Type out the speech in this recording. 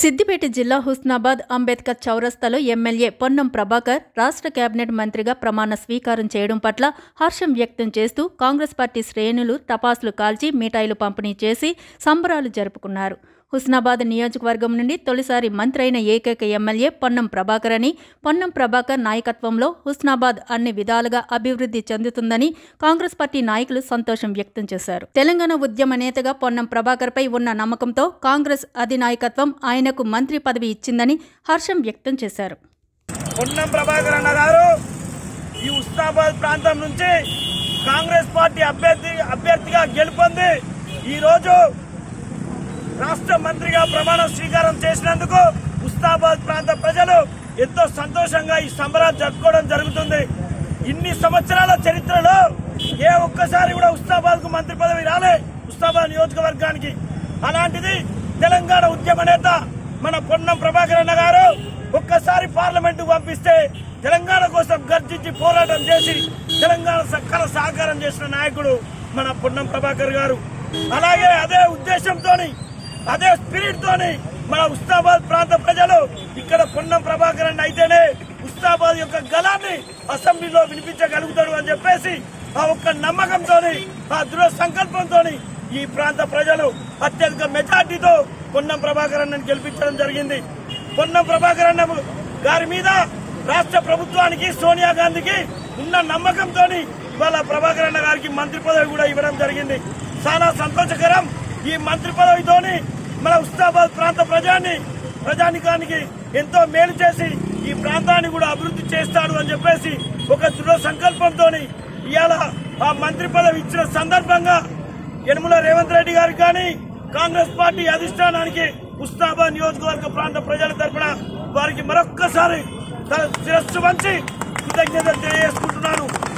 సిద్దిపేట జిల్లా హుస్నాబాద్ అంబేద్కర్ చౌరస్తాలో ఎమ్మెల్యే పొన్నం ప్రభాకర్ రాష్ట్ర కేబినెట్ మంత్రిగా ప్రమాణ స్వీకారం చేయడం పట్ల హర్షం వ్యక్తం చేస్తూ కాంగ్రెస్ పార్టీ శ్రేణులు టపాసులు కాల్చి మిఠాయిలు పంపిణీ చేసి సంబరాలు జరుపుకున్నారు హుస్నాబాద్ నియోజకవర్గం నుండి తొలిసారి మంత్రి అయిన ఏకైక ఎమ్మెల్యే పొన్నం ప్రభాకర్ అని పొన్నం ప్రభాకర్ నాయకత్వంలో హుస్నాబాద్ అన్ని విధాలుగా అభివృద్ధి చెందుతుందని కాంగ్రెస్ పార్టీ నాయకులు సంతోషం వ్యక్తం చేశారు తెలంగాణ ఉద్యమ నేతగా పొన్నం ప్రభాకర్పై ఉన్న నమ్మకంతో కాంగ్రెస్ అధినాయకత్వం ఆయనకు మంత్రి పదవి ఇచ్చిందని హర్షం వ్యక్తం చేశారు పొన్నం ప్రభాకర్ అన్న గారు ఈ ఉస్నాబాద్ ప్రాంతం నుంచి కాంగ్రెస్ పార్టీ అభ్యర్థి అభ్యర్థిగా గెలుపొంది ఈ రోజు రాష్ట్ర మంత్రిగా ప్రమాణ స్వీకారం చేసినందుకు ఉస్తాబాద్ ప్రాంత ప్రజలు ఎంతో సంతోషంగా ఈ సంబరాలు జరుపుకోవడం జరుగుతుంది ఇన్ని సంవత్సరాల చరిత్రలో ఏ ఒక్కసారి కూడా ఉస్తాబాద్ కు మంత్రి పదవి రాలే ఉస్తాబాద్ నియోజకవర్గానికి అలాంటిది తెలంగాణ ఉద్యమ నేత మన పొన్నం ప్రభాకర్ అన్న గారు ఒక్కసారి పార్లమెంటు పంపిస్తే తెలంగాణ కోసం గర్జించి పోరాటం చేసి తెలంగాణ సకల సహకారం చేసిన నాయకుడు మన పొన్నం ప్రభాకర్ గారు అలాగే అదే ఉద్దేశంతోని అదే స్పిరిట్ తోని మన ఉస్తాబాద్ ప్రాంత ప్రజలు ఇక్కడ పొన్నం ప్రభాకర్ అన్న అయితేనే ఉస్తాబాద్ యొక్క గలాన్ని అసెంబ్లీలో వినిపించగలుగుతాడు అని చెప్పేసి ఆ ఒక్క నమ్మకంతో ఆ దృఢ సంకల్పంతో ఈ ప్రాంత ప్రజలు అత్యధిక మెజార్టీతో పొన్నం ప్రభాకర్ అన్నని గెలిపించడం జరిగింది పొన్నం ప్రభాకర్ అన్న గారి మీద రాష్ట్ర ప్రభుత్వానికి సోనియా గాంధీకి ఉన్న నమ్మకంతో ఇవాళ ప్రభాకర్ అన్న గారికి మంత్రి పదవి కూడా ఇవ్వడం జరిగింది చాలా సంతోషకరం ఈ మంత్రి పదవితోని మన ఉస్తాబాద్ ప్రాంత ప్రజాన్ని ప్రజానికానికి ఎంతో మేలు చేసి ఈ ప్రాంతాన్ని కూడా అభివృద్ధి చేస్తాడు అని చెప్పేసి ఒక దృఢ సంకల్పంతో ఇవాళ ఆ మంత్రి పదవి ఇచ్చిన సందర్భంగా యనమల రేవంత్ రెడ్డి గారికి కానీ కాంగ్రెస్ పార్టీ అధిష్టానానికి ఉస్తాబాద్ నియోజకవర్గ ప్రాంత ప్రజల తరపున వారికి మరొక్కసారి తన శిరస్సు వంచి కృతజ్ఞతలు తెలియజేసుకుంటున్నాను